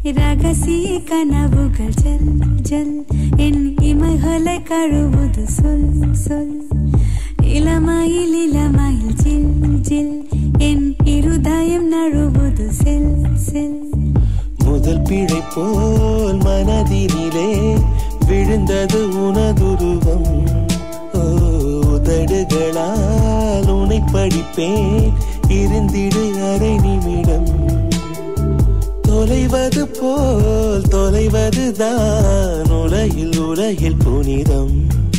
ரகசிய கனவுகள் ஜல் ஜல் என் இமைகளை கழுவுது சொல் சொல் இளமையில் இளமையில் ஜில் ஜில் என் இருதயம் நழுவுது செல் செல் முதல் பிழை போல் மனதினிலே விழுந்தது உனதுருவம் ஓ, உதடுகளால் உனை படிப்பேன் இருந்திடு அரை நிமிடம் தொலைவது போல் தொலைவதுதான் உலகில் உலகில் புனிதம்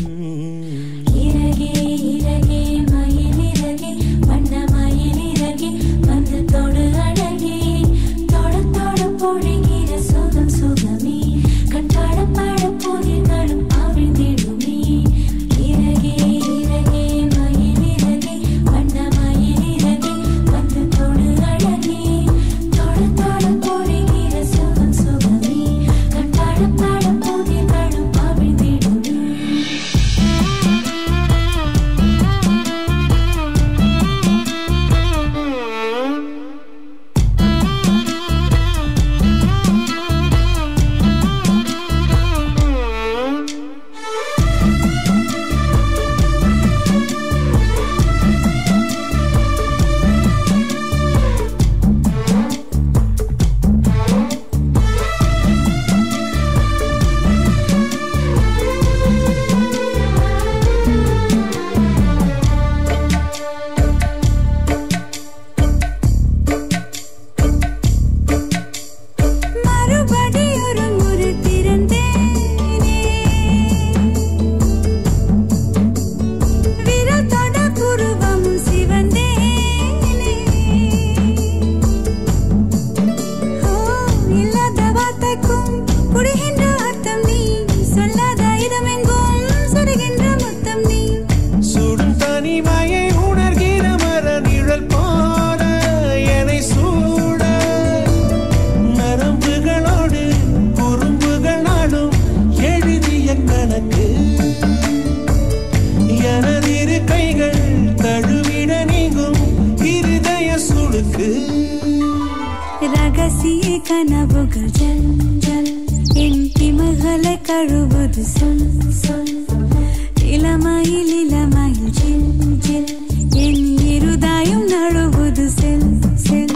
இறகே இறகே மயில் இறகே வண்ண மயில் இறகே வந்து தொடு அழகே தொட தொட பொழிகிற சுகம் சுகமே கண்பாட பாட புதிர்களும் அவிழ்ந்திடுமே இறகே இறகே மயில் இறகே வண்ண மயில் இறகே வந்து தொடு அழகே தொட தொட பொழிகிற சுகம் சுகமே கண்பாட பாட புதிர்களும் அவிழ்ந்திடுமே மறுபடி ஒரு முறை திறந்தேனே விரல் தொட புருவம் சிவந்தேனே ஓ இல்லாத வார்த்தைக்கும் புரிகின்ற அர்த்தம் நீ சொல்லாத இடமெங்கும் சுடுகின்ற முத்தம் நீ சுடும் தனிமையை உணர்கிற மர நிழல் போல என்னை சூட நரம்புகளோடு குறும்புகள் நாடும் எழுதிய கணக்கு எனதிரு கைகள் தழுவிட நீங்கும் இருதய சுடுக்கு ரகசிய கனவுகள் ஜல் ஜல் என் இமைகளை கழுவுது சொல் சொல் இளமையில் இளமையில் ஜில் ஜில் என் இருதாயம் நழுவுது செல் செல்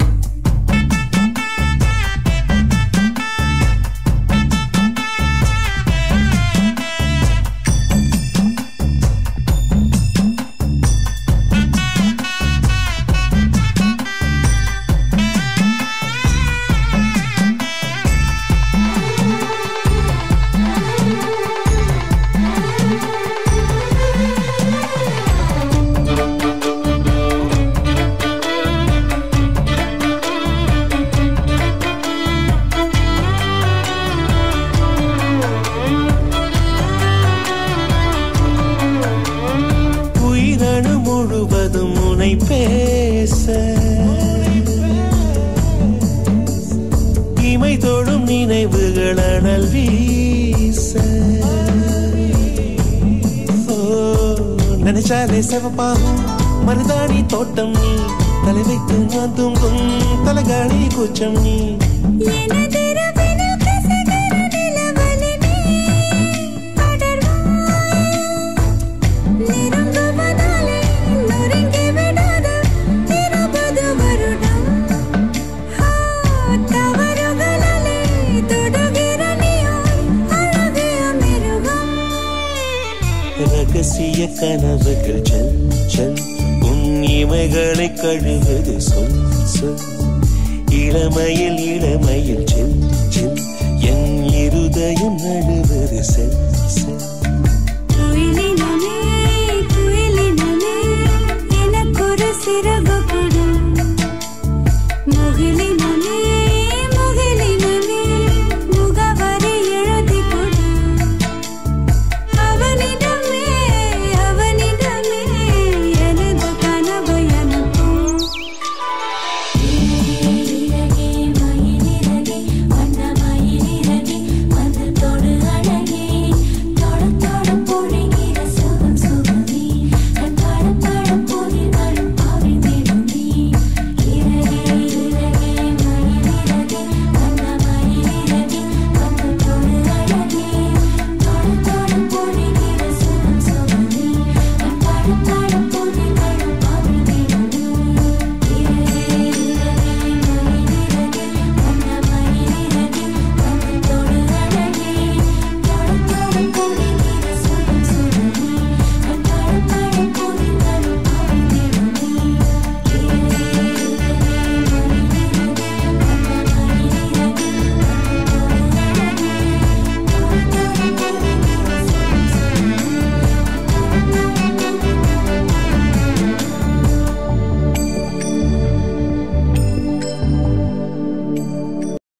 உயிரணு முழுவதும் உனை பேச இமை தொடும் நினைவுகள் அனல் வீச ஓ, நினைச்சாலே சிவப்பாகும் மருதாணி தோட்டம் நீ தலை வைத்து நான் தூங்கும் தலகாணி கூச்சம் நீ எனதிரவினில் கசகர நிலவொளி நீ அடர்வாய். நெருங்குவதாலே நொறுங்கி விடாத இருபது வருடம். ஆ, தவறுகளாலே தொடுகிற நீயாய் அழகிய மிருகம். ரகசிய கனவுகள் ஜல் ஜல் உன் இமைகளை கழுவது சொல் சொல் இளமையில் இளமையில் ஜில் ஜில் என் இருதயம் நழுவது செல் செல்